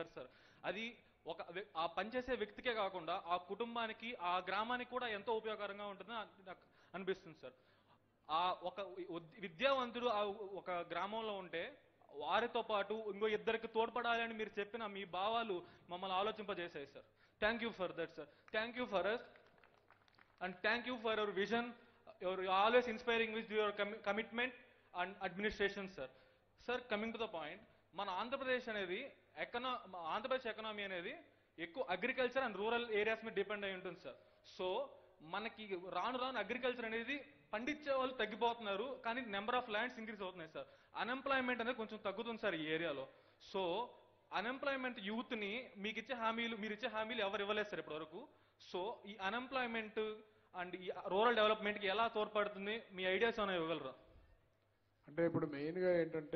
చెప్పారు సార్ అది ఒక వ్య- ఆ పనిచేసే వ్యక్తికే కాకుండా ఆ కుటుంబానికి ఆ గ్రామానికి కూడా ఎంతో ఉపయోగకరంగా ఉంటుందని నాకు- నాకు అనిపిస్తుంది సార్ ఆ ఒక ఉద్- విద్యావంతుడు ఆ ఒక గ్రామంలో ఉంటే వారితో పాటు ఇంకో ఇద్దరికి తోడ్పడాలని మీరు చెప్పిన మీ భావాలు మమ్మల్ని ఆలోచింపజేశాయి sir thank you for that sir thank you for us and thank you for your vision your always inspiring with your commitment and administration sir sir coming to the point మన ఆంధ్రప్రదేశ్ అనేది ఎకనా ఆంధ్రప్రదేశ్ ఎకనామీ అనేది ఎక్కువ agriculture and rural areas మీద depend అయి ఉంటుంది sir so మనకి రాను రాను అగ్రికల్చర్ అనేది పండించే వాళ్ళు తగ్గిపోతున్నారు కానీ నెంబర్ ఆఫ్ ల్యాండ్స్ ఇంక్రీజ్ అవుతున్నాయి సార్ అన్ఎంప్లాయ్మెంట్ అనేది కొంచెం తగ్గుతుంది సార్ ఈ ఏరియాలో సో అన్ఎంప్లాయ్మెంట్ యూత్ ని మీకు ఇచ్చే హామీలు మీరు ఇచ్చే హామీలు ఎవరు ఇవ్వలేదు సార్ ఇప్పటివరకు సో ఈ అన్ఎంప్లాయ్మెంట్ అండ్ ఈ రూరల్ డెవలప్మెంట్ కి ఎలా తోడ్పడుతుంది మీ ఐడియాస్ ఏమైనా ఇవ్వగలరా అంటే ఇప్పుడు మెయిన్గా ఏంటంటే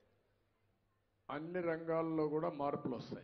అన్ని రంగాల్లో కూడా మార్పులు వస్తాయి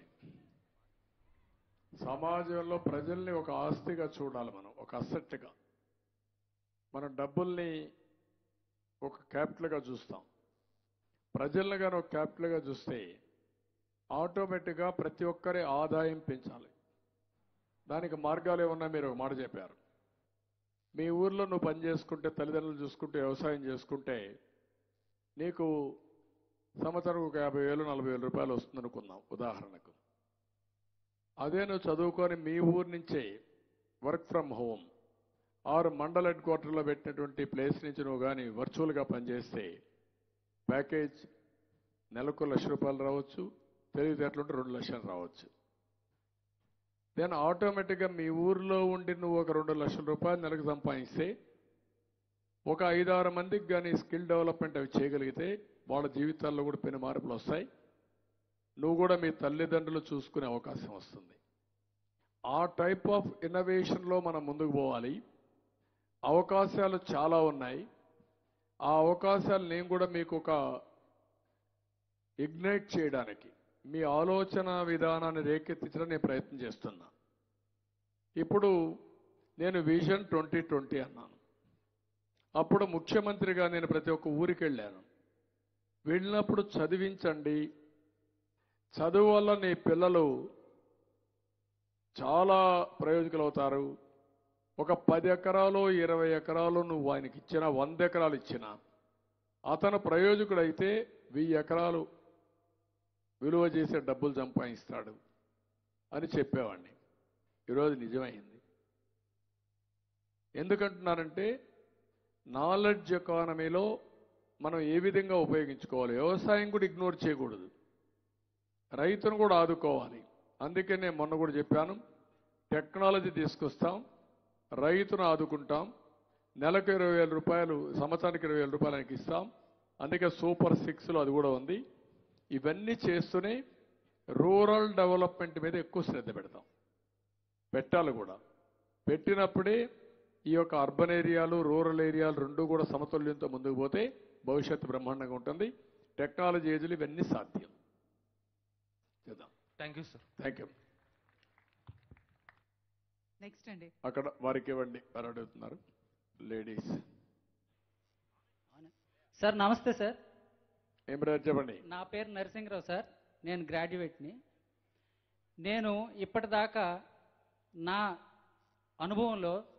సమాజంలో ప్రజల్ని ఒక ఆస్తిగా చూడాలి మనం ఒక అసెట్గా మనం డబ్బుల్ని ఒక క్యాపిటల్గా చూస్తాం ప్రజల్ని కానీ ఒక క్యాపిటల్గా చూస్తే ఆటోమేటిక్గా ప్రతి ఒక్కరి ఆదాయం పెంచాలి దానికి మార్గాలు ఏమన్నా మీరు ఒక మాట చెప్పారు మీ ఊర్లో నువ్వు పని చేసుకుంటే తల్లిదండ్రులు చూసుకుంటే వ్యవసాయం చేసుకుంటే నీకు సంవత్సరం ఒక యాభై వేలు నలభై వేల రూపాయలు వస్తుంది అనుకుందాం ఉదాహరణకు అదే నువ్వు చదువుకొని మీ ఊరు నుంచే వర్క్ ఫ్రమ్ హోమ్ ఆరు మండల హెడ్ క్వార్టర్లో పెట్టినటువంటి ప్లేస్ నుంచి నువ్వు కానీ వర్చువల్గా పనిచేస్తే ప్యాకేజ్ నెలకు లక్ష రూపాయలు రావచ్చు తెలివితేటలుంటే రెండు లక్షలు రావచ్చు దెన్ ఆటోమేటిక్గా మీ ఊర్లో ఉండి నువ్వు ఒక రెండు లక్షల రూపాయలు నెలకు సంపాదిస్తే ఒక ఐదారు మందికి కానీ స్కిల్ డెవలప్మెంట్ అవి చేయగలిగితే వాళ్ళ జీవితాల్లో కూడా పెను మార్పులు వస్తాయి నువ్వు కూడా మీ తల్లిదండ్రులు చూసుకునే అవకాశం వస్తుంది ఆ టైప్ ఆఫ్ ఇన్నోవేషన్లో మనం ముందుకు పోవాలి అవకాశాలు చాలా ఉన్నాయి ఆ అవకాశాలు నేను కూడా మీకు ఒక ఇగ్నైట్ చేయడానికి మీ ఆలోచన విధానాన్ని రేకెత్తించడం నేను ప్రయత్నం చేస్తున్నా ఇప్పుడు నేను విజన్ ట్వంటీ ట్వంటీ అన్నాను అప్పుడు ముఖ్యమంత్రిగా నేను ప్రతి ఒక్క ఊరికి వెళ్ళాను వెళ్ళినప్పుడు చదివించండి చదువు వల్ల నీ పిల్లలు చాలా ప్రయోజకులు అవుతారు ఒక పది ఎకరాలు ఇరవై ఎకరాలు నువ్వు ఆయనకి ఇచ్చిన వంద ఎకరాలు ఇచ్చిన అతను ప్రయోజకుడైతే వెయ్యి ఎకరాలు విలువ చేసే డబ్బులు సంపాదిస్తాడు అని చెప్పేవాడిని ఈరోజు నిజమైంది ఎందుకంటున్నానంటే నాలెడ్జ్ ఎకానమీలో మనం ఏ విధంగా ఉపయోగించుకోవాలి వ్యవసాయం కూడా ఇగ్నోర్ చేయకూడదు రైతును కూడా ఆదుకోవాలి అందుకే నేను మొన్న కూడా చెప్పాను టెక్నాలజీ తీసుకొస్తాం రైతును ఆదుకుంటాం నెలకు ఇరవై వేల రూపాయలు సంవత్సరానికి ఇరవై వేల రూపాయలు ఆయనకి ఇస్తాం అందుకే సూపర్ సిక్స్లో అది కూడా ఉంది ఇవన్నీ చేస్తూనే రూరల్ డెవలప్మెంట్ మీద ఎక్కువ శ్రద్ధ పెడతాం పెట్టాలి కూడా పెట్టినప్పుడే ఈ యొక్క అర్బన్ ఏరియాలు రూరల్ ఏరియాలు రెండు కూడా సమతుల్యంతో ముందుకు పోతే భవిష్యత్తు బ్రహ్మాండంగా ఉంటుంది టెక్నాలజీ ఏజ్లు ఇవన్నీ సాధ్యం చేద్దాం thank you sir thank you next అండి అక్కడ వారికి ఇవ్వండి వారు అడుగుతున్నారు లేడీస్ సార్ నమస్తే సార్ ఏం బ్రదర్ చెప్పండి నా పేరు నరసింహరావు సార్ నేను గ్రాడ్యుయేట్ని నేను ఇప్పటిదాకా నా అనుభవంలో